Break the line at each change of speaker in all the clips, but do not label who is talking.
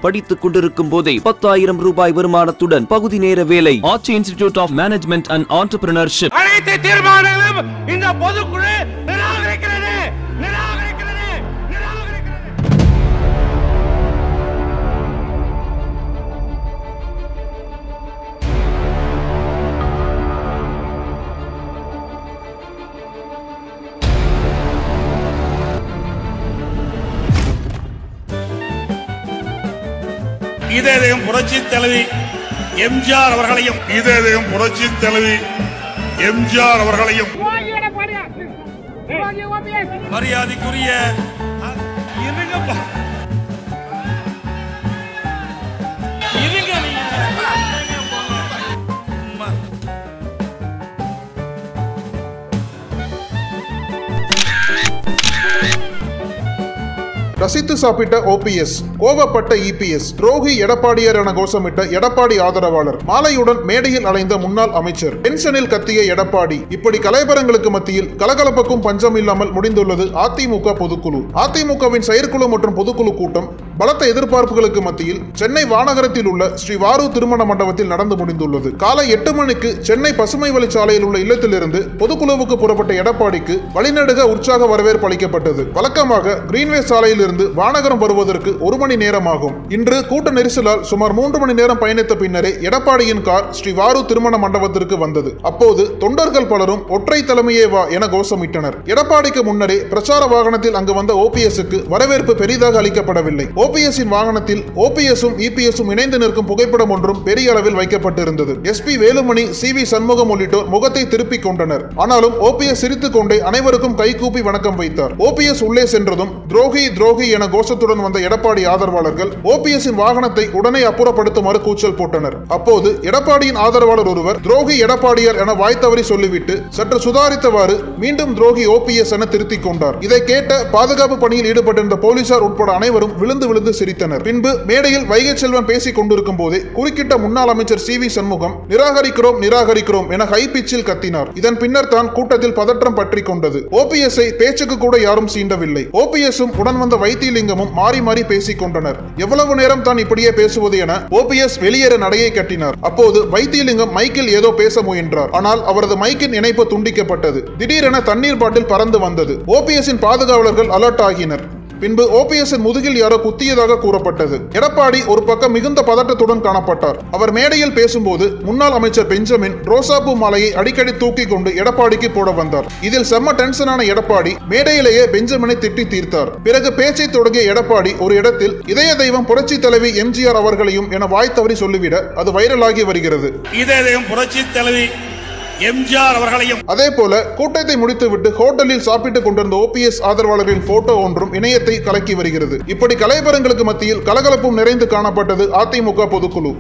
படித்துக் கொண்டிருக்கும் போதே பத்தாயிரம் ரூபாய் வருமானத்துடன் பகுதி நேர வேலை ஆட்சி Institute of Management and entrepreneurship
அனைத்து தீர்மானங்களும் இந்த பொதுக்குழு நிராகரிக்கிறது நிராகரிக்கிறது நிராகரிக்கிறது
இதயம் புரட்சி தலைவி எம்ஜிஆர் அவர்களையும் இதயம் புரட்சி தலைவி எம்ஜிஆர் அவர்களையும் மரியாதைக்குரிய இருங்கப்பா. இருங்க நீங்க. அம்மா.
ரசித்து சாப்பிட்ட ஓபிஎஸ் கோவப்பட்ட இபிஎஸ் துரோகி எடப்பாடியார் என கோஷமிட்ட எடப்பாடி ஆதரவாளர் மாலையுடன் மேடையில் அலைந்த முன்னாள் அமைச்சர் டென்ஷனில் கத்திய எடப்பாடி இப்படி கலைபரங்களுக்கு மத்தியில் கலகலப்புக்கும் பஞ்சம் இல்லாமல் முடிந்துள்ளது அதிமுக பொதுக்குழு அதிமுகவின் செயற்குழு மற்றும் பொதுக்குழு கூட்டம் பலத்த எதிர்பார்ப்புகளுக்கு மத்தியில் சென்னை வானகரத்தில் உள்ள ஸ்ரீ வாரு திருமண மண்டபத்தில் நடந்து முடிந்துள்ளது காலை எட்டு மணிக்கு சென்னை பசுமை வழிச்சாலையில் உள்ள இல்லத்திலிருந்து பொதுக்குழுவுக்கு புறப்பட்ட எடப்பாடிக்கு வழிநடுக உற்சாக வரவேற்பு அளிக்கப்பட்டது வழக்கமாக கிரீன்வே சாலையில் இருந்து வானகரம் வருவதற்கு ஒரு மணி நேரமாகும் இன்று கூட்ட நெரிசலால் சுமார் மூன்று மணி நேரம் பயணித்த பின்னரே எடப்பாடியின் கார் ஸ்ரீ வாரு திருமண மண்டபத்திற்கு வந்தது அப்போது தொண்டர்கள் பலரும் ஒற்றை தலைமையே வா என கோஷமிட்டனர் எடப்பாடிக்கு முன்னரே பிரச்சார வாகனத்தில் அங்கு வந்த ஓபிஎஸ்க்கு வரவேற்பு பெரிதாக அளிக்கப்படவில்லை ஓபிஎஸ்ஸின் வாகனத்தில் ஓபிஎஸும் இபிஎஸும் இணைந்து நிற்கும் புகைப்படம் ஒன்றும் பெரிய அளவில் வைக்கப்பட்டிருந்தது S P Velumani C V Shanmugam உள்ளிட்டோர் முகத்தை திருப்பிக் கொண்டனர் ஆனாலும் ஓபிஎஸ் சிரித்துக் கொண்டே அனைவருக்கும் கைகூப்பி வணக்கம் வைத்தார் ஓபிஎஸ் உள்ளே சென்றதும் துரோகி துரோகி என கோஷத்துடன் வந்த எடப்பாடி ஆதரவாளர்கள் ஓபிஎஸ்ஸின் வாகனத்தை உடனே அப்புறப்படுத்துமாறு கூச்சல் போட்டனர் அப்போது எடப்பாடியின் ஆதரவாளர் ஒருவர் துரோகி எடப்பாடியார் என வாய் தவறி சொல்லிவிட்டு சற்று சுதாரித்தவாறு மீண்டும் துரோகி ஓபிஎஸ் என திருத்திக் கொண்டார் இதை கேட்ட பாதுகாப்பு பணியில் ஈடுபட்டிருந்த போலீசார் உட்பட அனைவரும் விழுந்து விழுந்து சிரித்தனர் பின்பு மேடையில் வைகை செல்வன் பேசிக் கொண்டிருக்கும் போதே குறுக்கிட்ட முன்னாள் அமைச்சர் சி வி சண்முகம் நிராகரிக்கிறோம் நிராகரிக்கிறோம் என ஹை பிச்சில் கத்தினார் இதன் பின்னர் தான் கூட்டத்தில் பதற்றம் பற்றி கொண்டது ஓபிஎஸ்ஐ பேச்சுக்கு கூட யாரும் சீண்டவில்லை ஓபிஎஸும் உடன் வந்த வைத்தியலிங்கமும் மாறி மாறி பேசிக் கொண்டனர் எவ்வளவு நேரம் தான் இப்படியே பேசுவது என ஓபிஎஸ் வெளியேற நடையை கட்டினார் அப்போது வைத்தியலிங்கம் மைக்கில் ஏதோ பேச முயன்றார் ஆனால் அவரது மைக்கின் இணைப்பு துண்டிக்கப்பட்டது திடீரென தண்ணீர் பாட்டில் பறந்து வந்தது ஓபிஎஸ்ஸின் பாதுகாவலர்கள் அலர்ட் ஆகினர் பின்பு ஓபிஎஸ் முதுகில் யாரோ குத்தியதாக கூறப்பட்டது எடப்பாடி ஒரு பக்கம் மிகுந்த பதட்டத்துடன் காணப்பட்டார் அவர் மேடையில் பேசும்போது முன்னாள் அமைச்சர் பெஞ்சமின் ரோசாப்பூ மாலையை அடிக்கடி தூக்கி கொண்டு எடப்பாடிக்கு போட வந்தார் இதில் செம்ம டென்ஷனான எடப்பாடி மேடையிலேயே பெஞ்சமினை திட்டி தீர்த்தார் பிறகு பேச்சை தொடங்கிய எடப்பாடி ஒரு இடத்தில் இதய தெய்வம் புரட்சி தலைவி எம்ஜிஆர் அவர்களையும் என வாய் தவறி சொல்லிவிட அது வைரலாகி வருகிறது
இதயம் புரட்சி தலைவி எம்ஜிஆர் அவர்களையும்
அதே போல கூட்டத்தை முடித்துவிட்டு ஹோட்டலில் சாப்பிட்டுக் கொண்டிருந்த ஓபிஎஸ் ஆதரவாளர்களின் போட்டோ ஒன்றும் இணையத்தை கலக்கி வருகிறது இப்படி கலைபரங்களுக்கு மத்தியில் கலகலப்பும் நிறைந்து காணப்பட்டது அதிமுக பொதுக்குழு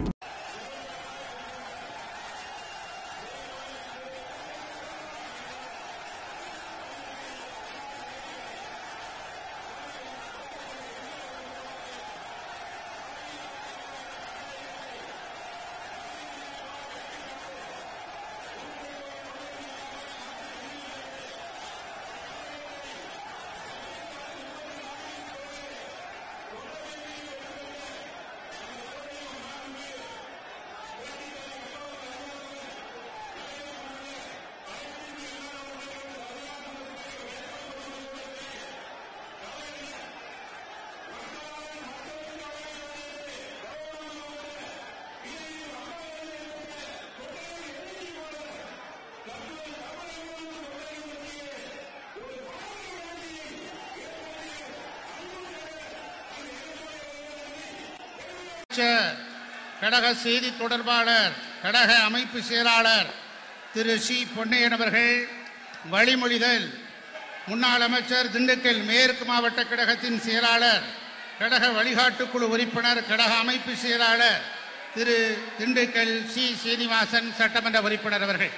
அமைச்சர் கடக செய்தி தொடர்பாளர் கடக அமைப்பு செயலாளர் திரு சி பொன்னையன் அவர்கள் வழிமொழிதல் முன்னாள் அமைச்சர் திண்டுக்கல் மேற்கு மாவட்ட கழகத்தின் செயலாளர் கடக வழிகாட்டுக்குழு உறுப்பினர் கடக அமைப்பு செயலாளர் திரு திண்டுக்கல் சி சீனிவாசன் சட்டமன்ற உறுப்பினர் அவர்கள்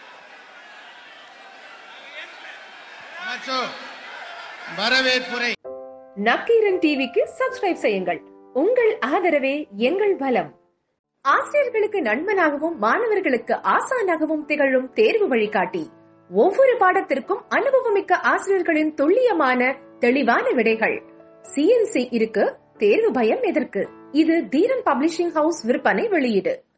மற்றும் வரவேற்புரை
நக்கீரன் டிவிக்கு சப்ஸ்கிரைப் செய்யுங்கள் உங்கள் ஆதரவே எங்கள் பலம் ஆசிரியர்களுக்கு நண்பனாகவும் மாணவர்களுக்கு ஆசானாகவும் திகழும் தேர்வு வழிகாட்டி ஒவ்வொரு பாடத்திற்கும் அனுபவமிக்க ஆசிரியர்களின் துல்லியமான தெளிவான விடைகள் சிஎன்சி இருக்கு தேர்வு பயம் எதற்கு இது தீரன் பப்ளிஷிங் ஹவுஸ் விற்பனை வெளியீடு